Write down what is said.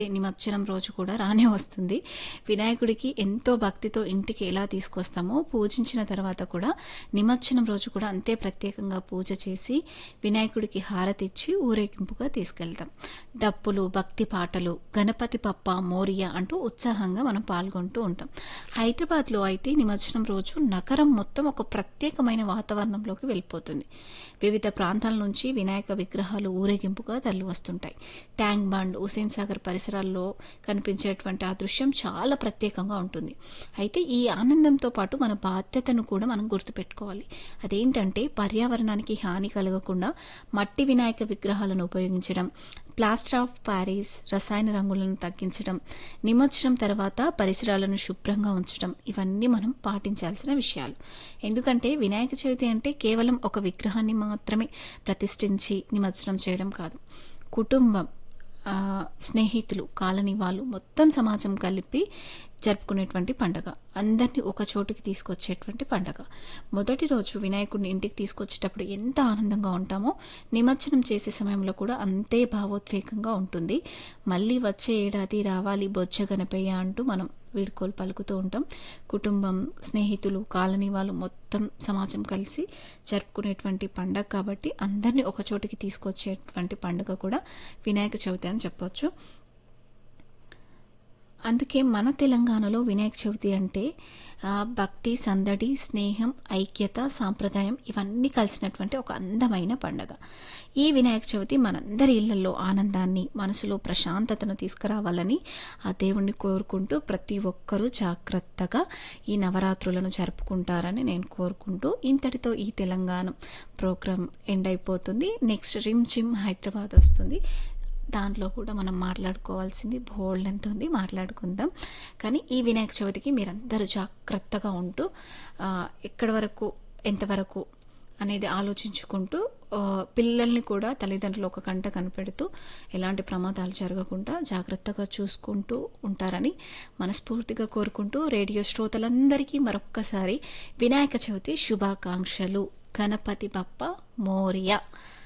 నిమజ్జనం రోజు కూడా రానే వస్తుంది వినాయకుడికి ఎంతో భక్తితో ఇంటికి ఎలా తీసుకొస్తామో పూజించిన తర్వాత కూడా నిమజ్జనం రోజు కూడా అంతే ప్రత్యేకంగా పూజ చేసి వినాయకుడికి హారతి ఇచ్చి ఊరేగింపుగా తీసుకెళ్తాం డప్పులు భక్తి పాటలు గణపతి పప్ప మోరియా అంటూ ఉత్సాహంగా మనం పాల్గొంటూ ఉంటాం హైదరాబాద్లో అయితే నిమజ్జనం రోజు నగరం మొత్తం ఒక ప్రత్యేకమైన వాతావరణంలోకి వెళ్ళిపోతుంది వివిధ ప్రాంతాల నుంచి వినాయక విగ్రహాలు ఊరేగింపుగా తరలి వస్తుంటాయి ట్యాంక్ బండ్ హుసేన్ సాగర్ పరిసరాల్లో కనిపించేటువంటి ఆ దృశ్యం చాలా ప్రత్యేకంగా ఉంటుంది అయితే ఈ ఆనందంతో పాటు మన బాధ్యతను కూడా మనం గుర్తుపెట్టుకోవాలి అదేంటంటే పర్యావరణానికి హాని కలగకుండా మట్టి వినాయక విగ్రహాలను ఉపయోగించడం ప్లాస్టర్ ఆఫ్ ప్యారిస్ రసాయన రంగులను తగ్గించడం నిమజ్జనం తర్వాత పరిసరాలను శుభ్రంగా ఉంచడం ఇవన్నీ మనం పాటించాల్సిన విషయాలు ఎందుకంటే వినాయక చవితి అంటే కేవలం ఒక విగ్రహాన్ని మాత్రమే ప్రతిష్ఠించి నిమజ్జనం చేయడం కాదు కుటుంబం ఆ, స్నేహితులు కాలనీ వాళ్ళు మొత్తం సమాజం కలిపి జరుపుకునేటువంటి పండగ అందరినీ ఒక చోటుకి తీసుకొచ్చేటువంటి పండగ మొదటి రోజు వినాయకుడిని ఇంటికి తీసుకొచ్చేటప్పుడు ఎంత ఆనందంగా ఉంటామో నిమజ్జనం చేసే సమయంలో కూడా అంతే భావోద్వేగంగా ఉంటుంది మళ్ళీ వచ్చే ఏడాది రావాలి బొజ్జ గణపయ్య అంటూ మనం వీడుకోలు పలుకుతూ ఉంటాం కుటుంబం స్నేహితులు కాలనీ వాళ్ళు మొత్తం సమాజం కలిసి జరుపుకునేటువంటి పండగ కాబట్టి అందరినీ ఒక చోటికి తీసుకొచ్చేటువంటి పండుగ కూడా వినాయక చవితి అని చెప్పొచ్చు అందుకే మన తెలంగాణలో వినాయక చవితి అంటే ఆ, భక్తి సందడి స్నేహం ఐక్యత సాంప్రదాయం ఇవన్నీ కలిసినటువంటి ఒక అందమైన పండగ ఈ వినాయక చవితి మనందరి ఇళ్లలో ఆనందాన్ని మనసులో ప్రశాంతతను తీసుకురావాలని ఆ దేవుణ్ణి కోరుకుంటూ ప్రతి ఒక్కరూ జాగ్రత్తగా ఈ నవరాత్రులను జరుపుకుంటారని నేను కోరుకుంటూ ఇంతటితో ఈ తెలంగాణ ప్రోగ్రాం ఎండ్ అయిపోతుంది నెక్స్ట్ రిమ్ జిమ్ హైదరాబాద్ వస్తుంది దాంట్లో కూడా మనం మాట్లాడుకోవాల్సింది బోల్డ్ ఎంత ఉంది మాట్లాడుకుందాం కానీ ఈ వినాయక చవితికి మీరందరూ జాగ్రత్తగా ఉంటూ ఆ, ఎక్కడి వరకు ఎంతవరకు అనేది ఆలోచించుకుంటూ ఆ, పిల్లల్ని కూడా తల్లిదండ్రులు ఒక కంట కనిపెడుతూ ఎలాంటి ప్రమాదాలు జరగకుండా జాగ్రత్తగా చూసుకుంటూ ఉంటారని మనస్ఫూర్తిగా కోరుకుంటూ రేడియో శ్రోతలందరికీ మరొక్కసారి వినాయక చవితి శుభాకాంక్షలు గణపతి బప్ప మోరియా